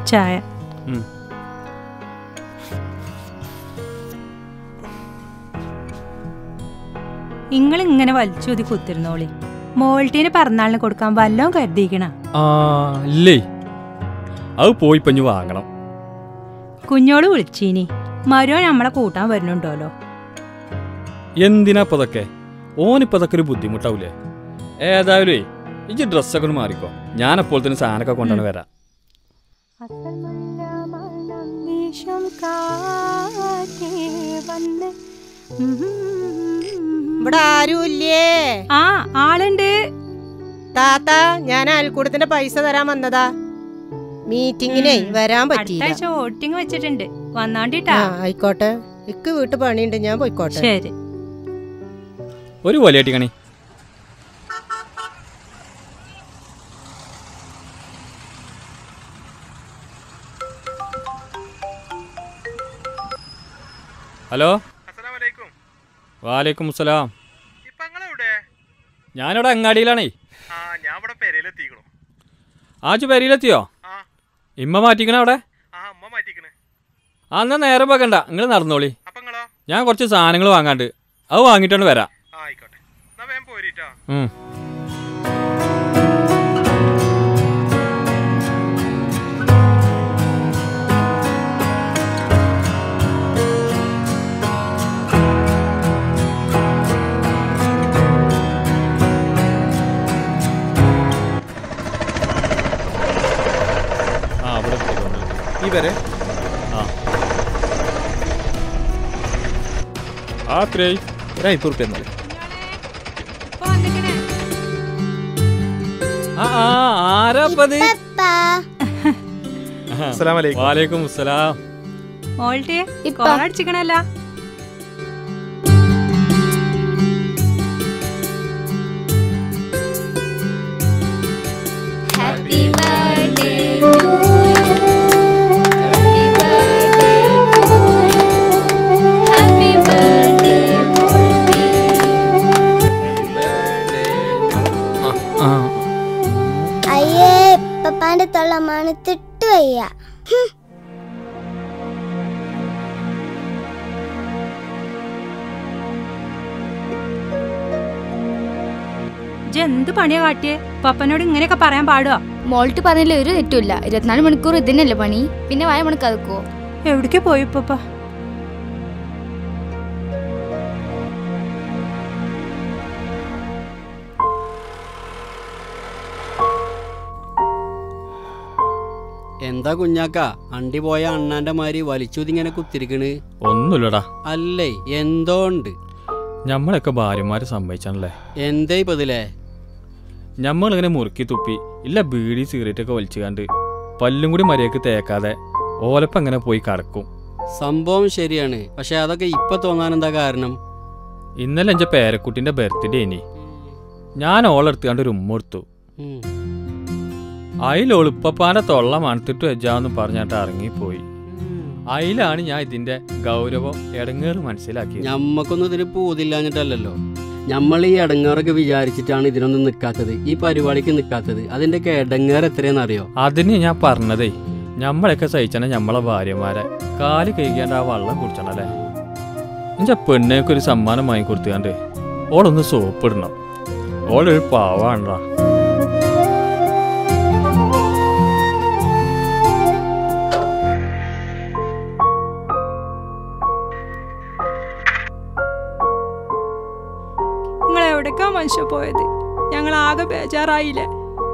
ചായ ഉം. നിങ്ങൾ ഇങ്ങനെ വലിച്ചൂതി കുത്തിരുന്നോളി മോൾട്ടീന് പിറന്നാളിന് കൊടുക്കാൻ വല്ലതും കരുതിയിക്കണ ആ ഇല്ലേ അത് പോയി പഞ്ഞു വാങ്ങണം കുഞ്ഞോട് വിളിച്ചീനി മരോ നമ്മളെ കൂട്ടാൻ വരുന്നുണ്ടോലോ എന്തിനാ ഇപ്പൊ അതൊക്കെ ഓനിപ്പോ അതൊക്കെ ഒരു ബുദ്ധിമുട്ടാവൂലേ ഏതായാലും ഇജ്ജ് ഡ്രസ്സൊക്കെ ഒന്ന് മാറിക്കോ ഞാൻ അപ്പോൾ തന്നെ സാധനമൊക്കെ കൊണ്ടുവന്ന് വരാം ഇവിടെ ആരുമില്ലേ ആ ആളുണ്ട് താത്ത ഞാൻ അയൽക്കൂടത്തിന്റെ പൈസ തരാൻ വന്നതാ മീറ്റിങ്ങിനെ വരാൻ പറ്റിയില്ല അടുത്താഴ്ച വോട്ടിംഗ് വെച്ചിട്ടുണ്ട് വന്നാണ്ടിട്ടാ ആ ആയിക്കോട്ടെ ഇക്ക് വീട്ടു പണിയുണ്ട് ഞാൻ പോയിക്കോട്ടെ ശരി ഒരു വലിയട്ടി കണി ഹലോ അസ്സലാമലൈക്കും വാലേക്കും അസ്സലാം ഇപ്പൊ നിങ്ങളെവിടെ ഞാനിവിടെ അങ്ങാടിയിലാണേ ആ ഞാൻ ഇവിടെ പെരയിലെത്തിക്കണു ആച്ചു പെരിയിലെത്തിയോ ആ ഇമ്മ മാറ്റിക്കണ അവിടെ ആ അമ്മ മാറ്റിക്കണ് ആ എന്നാ നേരം വെക്കണ്ട നിങ്ങൾ നടന്നോളി അപ്പൊ നിങ്ങളോ ഞാൻ കുറച്ച് സാധനങ്ങൾ വാങ്ങാണ്ട് അത് വാങ്ങിയിട്ടാണ് വരാം ആ ആയിക്കോട്ടെ എന്നാ വേഗം പോരിട്ടോ ഉം. ആ അവിടെ എത്തിക്കോ, അവിടെ എത്തിക്കോ. ഈ വരെ ആ ആ ത്രേയ് ഒരു അയ്പത് റുപ്യ എന്നാല് ആ ആ ആരാപ്പത് അസ്സലാമലൈക്കും വാലേക്കും അസ്സലാം മോൾട്ടിയെ ഇപ്പ. കോളടിച്ചിക്കണല്ല Happy birthday to you. Happy birthday to you. Happy birthday, Murthy. ആ അയ്യേ പപ്പാന്റെ തൊള്ള മണത്തിട്ട് വയ്യ ഹും. ഇജ്ജ് എന്ത് പണിയാ കാട്ടിയേ പപ്പനോട് ഇങ്ങനെയൊക്കെ പറയാൻ പാടുവോ മോൾട്ട് പറഞ്ഞില്ല ഒരു തെറ്റുമില്ല ഇരുപത്തിനാല് മണിക്കൂർ ഇതിനല്ലേ പണി പിന്നെ വായ മണിക്ക് അതുക്കോ എവിടേക്ക് പോയി പപ്പ എന്താ കുഞ്ഞാക്ക അണ്ടി പോയ അണ്ണാന്റെ മാതിരി വലിച്ചുതിങ്ങനെ കുത്തിരിക്കണ് ഒന്നുമില്ലടാ അല്ലേ എന്തോ ഉണ്ട് ഞമ്മളൊക്കെ ഭാര്യമാരെ സമ്മതിച്ചാണല്ലേ എന്തേ ഇപ്പൊ ഇതിലേ ഞമ്മളിങ്ങനെ മുറുക്കി തുപ്പി ഇല്ല ബീഡി സിഗരറ്റ് ഒക്കെ വലിച്ചു കണ്ട് പല്ലും കൂടി മര്യാദക്ക് തേക്കാതെ ഓലപ്പം അങ്ങനെ പോയി കടക്കും സംഭവം ശരിയാണ് പക്ഷെ അതൊക്കെ ഇപ്പൊ തോന്നാൻ എന്താ കാരണം ഇന്നലെ എൻ്റെ പേരക്കുട്ടിൻ്റെ ബർത്ത്ഡേ ഇനി ഞാൻ ഓളെടുത്ത് കണ്ട് ഒരു ഉമ്മ കൊടുത്തു ഉം. അതിലൊളുപ്പപ്പാൻ്റെ തൊള്ള മണത്തിട്ട് വെച്ചാന്ന് പറഞ്ഞിട്ട് ഇറങ്ങിപ്പോയി അതിലാണ് ഞാൻ ഇതിൻ്റെ ഗൗരവം ഇടങ്ങേറ് മനസ്സിലാക്കിയത് ഞമ്മക്കൊന്നും ഇതിന് പൂതില്ലാഞ്ഞിട്ടല്ലല്ലോ നമ്മൾ ഈ ഇടങ്ങേറൊക്കെ വിചാരിച്ചിട്ടാണ് ഇതിനൊന്നും നിൽക്കാത്തത് ഈ പരിപാടിക്ക് നിൽക്കാത്തത് അതിന്റെ ഇടങ്ങേറ് എത്രയെന്നറിയോ അതിന് ഞാൻ പറഞ്ഞതേ ഞമ്മളൊക്കെ സഹിച്ചാണ് ഞമ്മളെ ഭാര്യമാരെ കാല് കഴിക്കാണ്ട് ആ വള്ളം കുടിച്ചണല്ലേ എൻ്റെ പെണ്ണേക്ക് ഒരു സമ്മാനം വാങ്ങി കൊടുത്തുകാണ്ട് ഓളൊന്ന് സോപ്പിടണം ഓളൊരു പാവാണല്ലോ നിങ്ങൾ എവിടേക്കാ മനുഷ്യ പോയത് ഞങ്ങൾ ആകെ ബേജാറായില്ലേ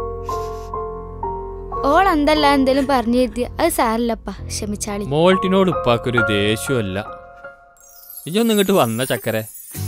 ഓൾ എന്തല്ല എന്തേലും പറഞ്ഞു തരുത്തി അത് സാരില്ലപ്പ ക്ഷമിച്ചാളി മോൾട്ടിനോട് ഉപ്പാക്കൊരു ദേഷ്യമല്ല ഇജൊന്നും ഇങ്ങോട്ട് വന്ന ചക്കരെ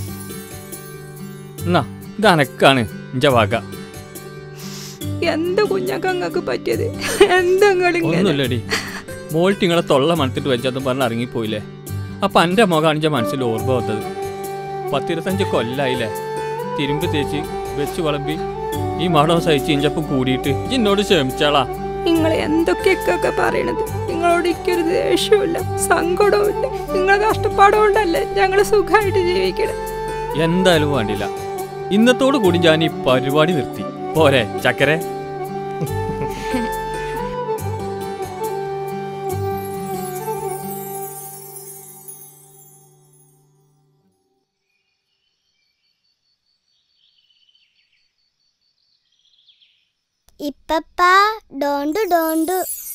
എന്നാ ഇത് അനക്കാണ് ഇഞ്ച വക എന്ത് കുഞ്ഞാക്ക അങ്ങക്ക് പറ്റിയത് എന്തെങ്കിലും ഒന്നുമില്ലടി മോൾട്ടി ഇങ്ങളെ തൊള്ള മണത്തിട്ട് വെച്ചതെന്ന് പറഞ്ഞ് ഇറങ്ങിപ്പോയില്ലേ അപ്പൊ എൻ്റെ മുഖമാണ് ഇഞ്ച മനസ്സിൽ ഓർമ്മ വന്നത് പത്തിരുപത്തഞ്ച് കൊല്ലായില്ലേ തിരുമ്പ് തേച്ച് വെച്ച് വിളമ്പി ഈ മടം സഹിച്ച് ഇഞ്ചപ്പം കൂടിയിട്ട് ഇന്നോട് ക്ഷമിച്ചാളാ നിങ്ങൾ എന്തൊക്കെയൊക്കെ പറയണത് നിങ്ങളോട് എനിക്കൊരു ദേഷ്യമില്ല സങ്കടവുമില്ല നിങ്ങളെ കഷ്ടപ്പാടുകൊണ്ടല്ലേ ഞങ്ങൾ സുഖമായിട്ട് ജീവിക്കണം എന്തായാലും വേണ്ടില്ല ഇന്നത്തോടു കൂടി ഞാൻ ഈ പരിപാടി നിർത്തി പോരെ ചക്കരെ ഇപ്പപ്പ ഡോണ്ടു ഡോണ്ടു